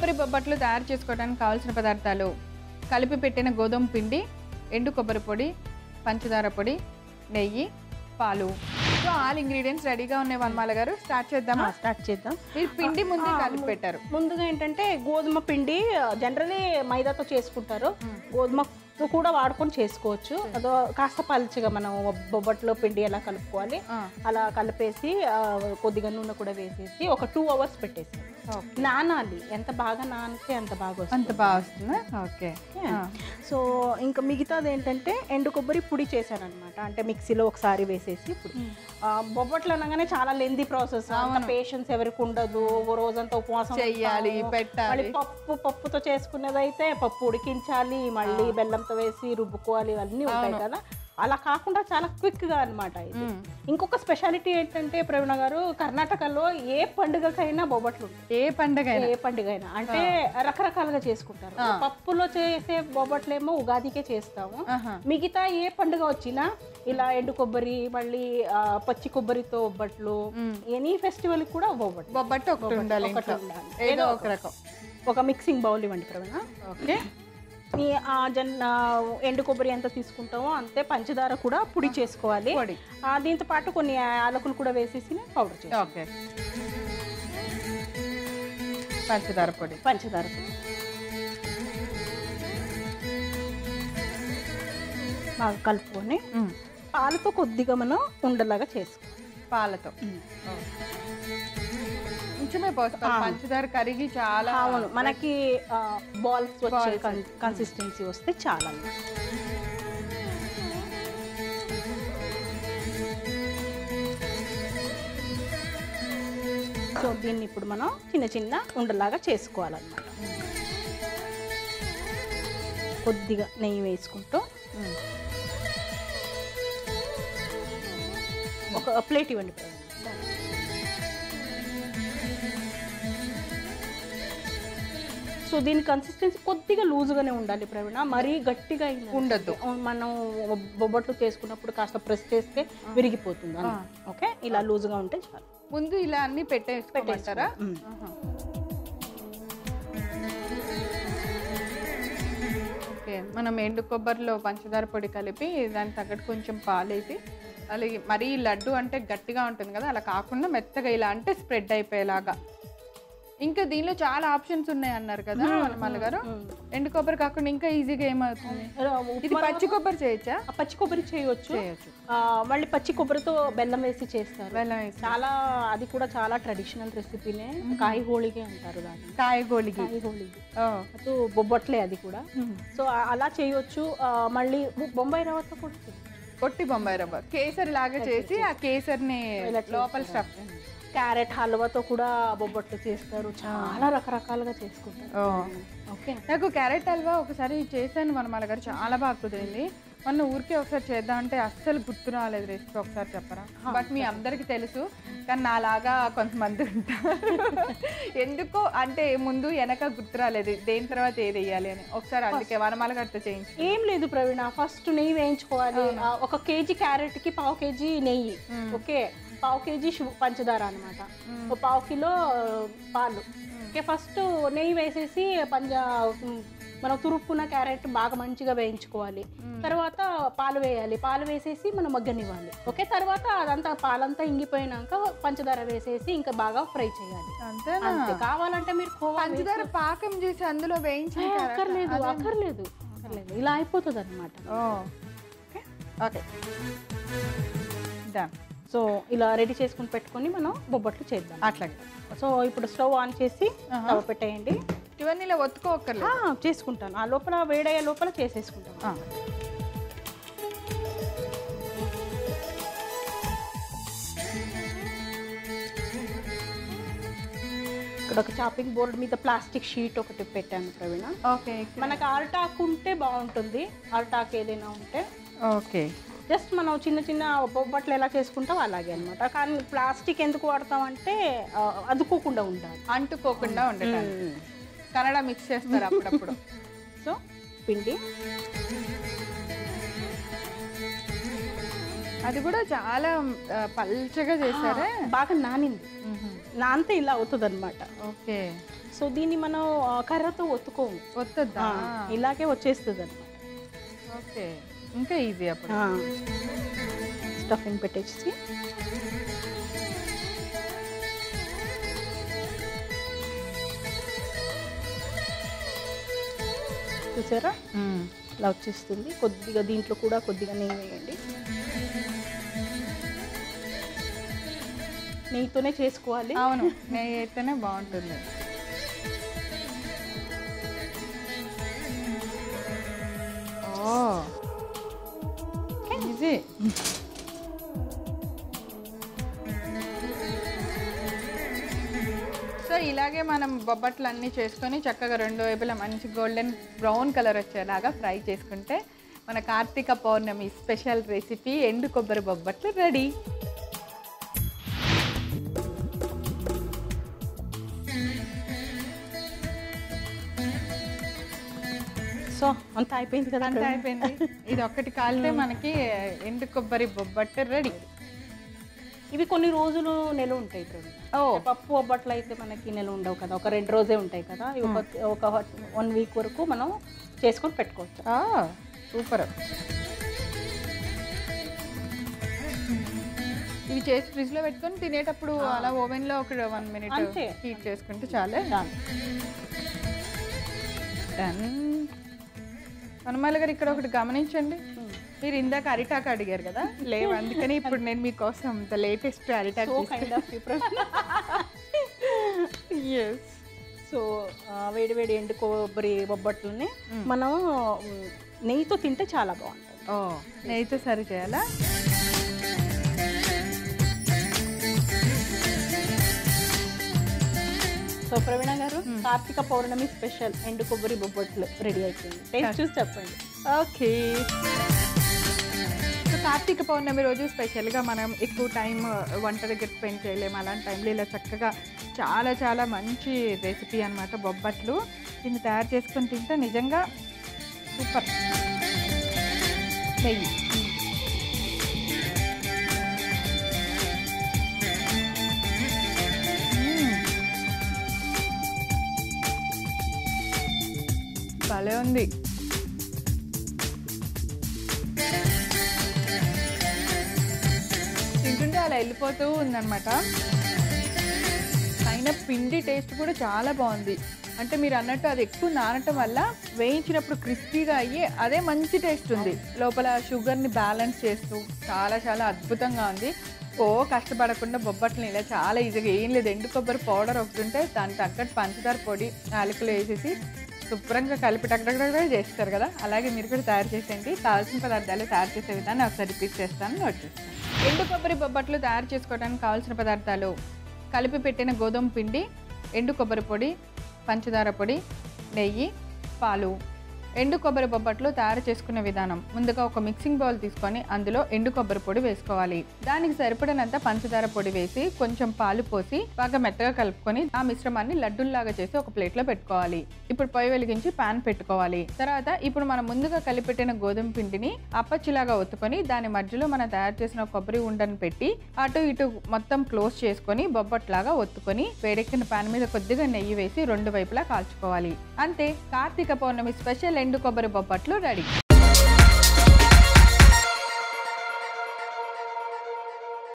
కొబ్బరి బొబ్బట్లు తయారు చేసుకోవడానికి కావాల్సిన పదార్థాలు కలిపి పెట్టిన గోధుమ పిండి ఎండు కొబ్బరి పొడి పంచదార పొడి నెయ్యి పాలు సో ఆల్ ఇంగ్రీడియంట్స్ రెడీగా ఉన్నాయి వనమాల గారు స్టార్ట్ చేద్దామా స్టార్ట్ చేద్దాం మీరు పిండి ముందే ఆ, కలిపి పెట్టారు ముందుగా ఏంటంటే గోధుమ పిండి జనరలీ మైదాతో చేసుకుంటారు గోధుమ కూడా వాడుకొని చేసుకోవచ్చు అదో కాస్త పలుచగా మనం బొబ్బట్లో పిండి ఎలా కలుపుకోవాలి ఆ, అలా కలిపేసి ఆ, కొద్దిగా నూనె కూడా వేసేసి ఒక టూ అవర్స్ పెట్టేసి ఓకే. నానాలి ఎంత బాగా నానితే అంత బాగా వస్తుంది అంత బాగా వస్తుందా ఓకే ఆ. సో ఇంకా మిగతాది ఏంటంటే ఎండు కొబ్బరి పొడి చేశాను అనమాట అంటే మిక్సీలో ఒకసారి వేసేసి పొడి ఆ, బొబ్బట్లు అనగానే చాలా లెంది ప్రాసెస్ అంత పేషెన్స్ ఎవరికి ఉండదు ఓ రోజంతా ఉపవాసం చెయ్యాలి, ఉంటాము. పెట్టాలి. మళ్ళీ పప్పు పప్పుతో చేసుకునేది అయితే పప్పు ఉడికించాలి మళ్ళీ బెల్లంతో వేసి రుబ్బుకోవాలి ఇవన్నీ ఉంటాయి కదా అలా కాకుండా చాలా క్విక్ గా అనమాట ఇది మ్మ్. ఇంకొక స్పెషాలిటీ ఏంటంటే ప్రవీణ గారు కర్ణాటకలో ఏ పండుగకైనా బొబ్బట్లు ఉంటాయి ఏ పండగ అయినా ఏ పండుగ అయినా అంటే రకరకాలుగా చేసుకుంటారు పప్పులో చేసే బొబ్బట్లేమో ఉగాదికే చేస్తాము ఆహా. మిగతా ఏ పండుగ వచ్చినా ఇలా ఎండు కొబ్బరి మళ్ళీ ఆ, పచ్చి కొబ్బరితో బొబ్బట్లు ఎనీ ఫెస్టివల్ కూడా బొబ్బట్లు బొబ్బట్టు ఒకటి ఉండాలి ఒకటి ఇంట్లో. ఉండాలి. ఏదో ఒక రకం ఒక మిక్సింగ్ బౌల్ ఇవ్వండి ప్రవీణ ఓకే ఈ ఆ జన్ ఆ, ఎండు కొబ్బరి ఎంత తీసుకుంటామో అంతే పంచదార కూడా పొడి చేసుకోవాలి పొడి. ఆ, దీంతో పాటు కొన్ని యాలకులు కూడా వేసేసి పౌడర్ చేయాలి ఓకే పంచదార పొడి పంచదార పొడి. బాగా కలుపుకొని మ్మ్. పాలతో కొద్దిగా మనం ఉండలాగా చేసుకోవాలి పాలతో కొంచెమే పోసుకోవాలి పంచదార కరిగి చాలా అవును మనకి బాల్స్ వచ్చే కన్సిస్టెన్సీ వస్తే చాలా సో దీన్ని ఇప్పుడు మనం చిన్న చిన్న ఉండలాగా చేసుకోవాలన్నమాట కొద్దిగా నెయ్యి వేసుకుంటూ మ్మ్. ఒక ప్లేట్ ఇవ్వండి ప్రవీణ్. సో దీని కన్సిస్టెన్సీ కొద్దిగా లూజ్గానే ఉండాలి ప్రవీణ మరీ గట్టిగా అయింది ఉండద్దు. మనం బొబ్బట్లు చేసుకున్నప్పుడు కాస్త ప్రెస్ చేస్తే విరిగిపోతుంది అన్నం. ఓకే ఇలా లూజ్గా ఉంటే చాలు ముందు ఇలా అన్ని పెట్టేసుకోమంటారా మ్మ్. ఆహా. ఓకే మనం ఎండు కొబ్బరిలో పంచదార పొడి కలిపి దానికి తగ్గట్టు కొంచెం పాలేసి అలాగే మరీ లడ్డు అంటే గట్టిగా ఉంటుంది కదా అలా కాకుండా మెత్తగా ఇలా అంటే స్ప్రెడ్ అయిపోయేలాగా ఇంకా దీనిలో చాలా ఆప్షన్స్ ఉన్నాయి అన్నారు కదా వనమాల గారు ఎండు కొబ్బరి కాకుండా ఇంకా ఈజీగా ఏమవుతుంది ఇది పచ్చి కొబ్బరి చేయొచ్చా ఆ పచ్చి కొబ్బరి చేయవచ్చు చేయొచ్చు ఆ, మళ్ళీ పచ్చి కొబ్బరితో బెల్లం వేసి చేస్తారు బెల్లం వేసి చాలా అది కూడా చాలా ట్రెడిషనల్ రెసిపీనే కాయ హోళిగే అంటారు దాన్ని కాయగోలిగి కాయ హోళిగే ఓ. అటు బొబ్బట్లే అది కూడా సో ఆ- అలా చేయొచ్చు ఆ, మళ్ళీ బొ- బొంబాయి రవ్వతో కూడా చేయొచ్చు. పొట్టి బొంబాయి రవ్వ కేసరి లాగా చేసి ఆ కేసరిని లోపల స్టఫ్ క్యారెట్ హల్వాతో కూడా బొబ్బట్లు చేస్తారు చాలా రకరకాలుగా చేసుకుంటారు ఓకే నాకు క్యారెట్ హల్వా ఒకసారి చేశాను మన గారు చాలా బాగా కుదిరింది మొన్న ఊరికే ఒకసారి చేద్దాం అంటే అస్సలు గుర్తు రాలేదు రెసిపీ ఒకసారి చెప్పరా బట్ మీ అందరికీ తెలుసు కానీ నాలాగా కొంతమంది ఉంటారు ఎందుకో అంటే ముందు వెనక గుర్తు రాలేదు దేని తర్వాత ఏది వేయాలి అని ఒకసారి అందుకే వనమాల గారితో చేయించి ఏం లేదు ప్రవీణ ఫస్ట్ నెయ్యి వేయించుకోవాలి ఆ, ఒక కేజీ క్యారెట్ కి పావు కేజీ నెయ్యి ఓకే పావు కేజీ షు- పంచదార అనమాట పావు కిలో పాలు ఓకే ఫస్ట్ నెయ్యి వేసేసి పంజ ఉమ్, మనం తురుక్కున్న క్యారెట్ బాగా మంచిగా వేయించుకోవాలి తర్వాత పాలు వేయాలి పాలు వేసేసి మనం మగ్గనివ్వాలి ఓకే తర్వాత అదంతా పాలంతా ఇంగిపోయినాక పంచదార వేసేసి ఇంకా బాగా ఫ్రై చేయాలి అంతేనా అంతే కావాలంటే మీరు కోవా పంచదార పాకం చేసి అందులో వేయించి ఏ, అక్కర్లేదు అక్కర్లేదు అక్కర్లేదు ఇలా అయిపోతుంది అనమాట ఓకే డన్ సో ఇలా రెడీ చేసుకుని పెట్టుకొని మనం బొబ్బట్లు చేద్దాం అట్లాగే సో ఇప్పుడు స్టవ్ ఆన్ చేసి స్టవ్ పెట్టేయండి ఇవన్నీ ఇలా ఒత్తుకోక్కర్లేదు ఆ, చేసుకుంటాను ఆ లోపల వేడయ్యే లోపల చేసేసుకుంటాను ఆ. ఇక్కడ ఒక చాపింగ్ బోర్డు మీద ప్లాస్టిక్ షీట్ ఒకటి పెట్టాను ప్రవీణ ఓకే మనకు అరటాకు ఉంటే బాగుంటుంది అరటాకు ఏదైనా ఉంటే ఓకే జస్ట్ మనం చిన్న చిన్న బొబ్బట్లు ఎలా చేసుకుంటాం అలాగే అనమాట కానీ ప్లాస్టిక్ ఎందుకు వాడతామంటే ఆ, అదుకోకుండా ఉండాలి అంటుకోకుండా ఉండటానికి కన్నడ మిక్స్ చేస్తారు అప్పుడప్పుడు సో పిండి అది కూడా చాలా ఆ, పల్చగా చేశారే బాగా నానింది నానితే ఇలా అవుతుంది అనమాట ఓకే సో దీన్ని మనం ఆ, కర్రతో ఒత్తుకోము వస్తుందా ఆ, ఇలాగే వచ్చేస్తుంది అనమాట ఓకే ఇంకా ఈజీ అప్పుడు స్టఫింగ్ పెట్టేసి చూసారా ఇలా వచ్చేస్తుంది కొద్దిగా దీంట్లో కూడా కొద్దిగా నెయ్యి వేయండి నెయ్యితోనే చేసుకోవాలి అవును నెయ్యి అయితేనే బాగుంటుంది ఓ ఈజీ సో ఇలాగే మనం బొబ్బట్లు అన్నీ చేసుకొని చక్కగా రెండు వైపులా మంచి గోల్డెన్ బ్రౌన్ కలర్ వచ్చేలాగా ఫ్రై చేసుకుంటే మన కార్తీక పౌర్ణమి స్పెషల్ రెసిపీ ఎండు కొబ్బరి బొబ్బట్లు రెడీ సో అంత అయిపోయింది కదా అంతా అయిపోయింది ఇది ఒక్కటి కాలితే మనకి ఎండు కొబ్బరి బొబ్బట్టు రెడీ ఇవి కొన్ని రోజులు నిలువ ఉంటాయి ప్రవీణ. ఓ పప్పు ఒబ్బట్లు అయితే మనకి నిలువ ఉండవు కదా ఒక రెండు రోజే ఉంటాయి కదా ఇవి ఒక ఒక వన్ వీక్ వరకు మనం చేసుకొని పెట్టుకోవచ్చు సూపర్ ఇవి చేసి ఫ్రిడ్జ్ లో పెట్టుకొని తినేటప్పుడు అలా ఓవెన్ లో ఒక వన్ మినిట్ అంతే. హీట్ చేసుకుంటే చాలే Done. డన్ హనుమాల గారు ఇక్కడ ఒకటి గమనించండి Hmm. మీరు ఇందాక అరిటాకు అడిగారు కదా లేవు అందుకని ఇప్పుడు నేను మీకోసం ద లేటెస్ట్ అరిటాకు so kind of yes so వేడి వేడి ఎండు కొబ్బరి బొబ్బట్లని మనం మ్, నెయ్యితో తింటే చాలా బాగుంటుంది ఓ నెయ్యితో సరి చేయాలా సో ప్రవీణ గారు కార్తీక పౌర్ణమి స్పెషల్ ఎండు కొబ్బరి బొబ్బట్లు రెడీ అయిపోయింది టేస్ట్ చూసి చెప్పండి ఓకే సో కార్తీక పౌర్ణమి రోజు స్పెషల్గా మనం ఎక్కువ టైం వంట దగ్గర స్పెండ్ చేయలేము అలాంటి టైంలో ఇలా చక్కగా చాలా చాలా మంచి రెసిపీ అన్నమాట బొబ్బట్లు దీన్ని తయారు చేసుకొని తింటే నిజంగా సూపర్ నెయ్యి మ్మ్. భలే ఉంది తింటుంటే అలా వెళ్ళిపోతూ ఉందన్నమాట పైన పిండి టేస్ట్ కూడా చాలా బాగుంది అంటే మీరు అన్నట్టు అది ఎక్కువ నానటం వల్ల వేయించినప్పుడు క్రిస్పీగా అయ్యి అదే మంచి టేస్ట్ ఉంది లోపల షుగర్ని బ్యాలెన్స్ చేస్తూ చాలా చాలా అద్భుతంగా ఉంది ఓ కష్టపడకుండా బొబ్బట్లని ఇలా చాలా ఈజీగా ఏం లేదు ఎండు కొబ్బరి పౌడర్ ఒకటి ఉంటే దానికి తగ్గట్టు పంచదార పొడి యాలకులు వేసేసి శుభ్రంగా కలిపి టక్టక్టక్ చేస్తారు కదా అలాగే మీరు కూడా తయారు చేసేయండి కావాల్సిన పదార్థాలు తయారు చేసే విధాన్ని ఒకసారి రిపీట్ చేస్తాను నోట్ చేస్తాను ఎండు కొబ్బరి బొబ్బట్లు తయారు చేసుకోవడానికి కావాల్సిన పదార్థాలు కలిపి పెట్టిన గోధుమ పిండి ఎండు కొబ్బరి పొడి పంచదార పొడి నెయ్యి పాలు ఎండు కొబ్బరి బొబ్బట్లు తయారు చేసుకునే విధానం ముందుగా ఒక మిక్సింగ్ బౌల్ తీసుకొని అందులో ఎండు కొబ్బరి పొడి వేసుకోవాలి దానికి సరిపడినంత పంచదార పొడి వేసి కొంచెం పాలు పోసి బాగా మెత్తగా కలుపుకొని ఆ మిశ్రమాన్ని లడ్డూల్లాగా చేసి ఒక ప్లేట్లో పెట్టుకోవాలి ఇప్పుడు పొయ్యి వెలిగించి పాన్ పెట్టుకోవాలి తర్వాత ఇప్పుడు మనం ముందుగా కలిపెట్టిన గోధుమ పిండిని అప్పచ్చిలాగా ఒత్తుకొని దాని మధ్యలో మనం తయారు చేసిన కొబ్బరి ఉండను పెట్టి అటు ఇటు మొత్తం క్లోజ్ చేసుకొని బొబ్బట్లాగా ఒత్తుకొని వేడెక్కిన పాన్ మీద కొద్దిగా నెయ్యి వేసి రెండు వైపులా కాల్చుకోవాలి అంతే కార్తీక పౌర్ణమి స్పెషల్ ఎండు కొబ్బరి బొబ్బట్లు రెడీ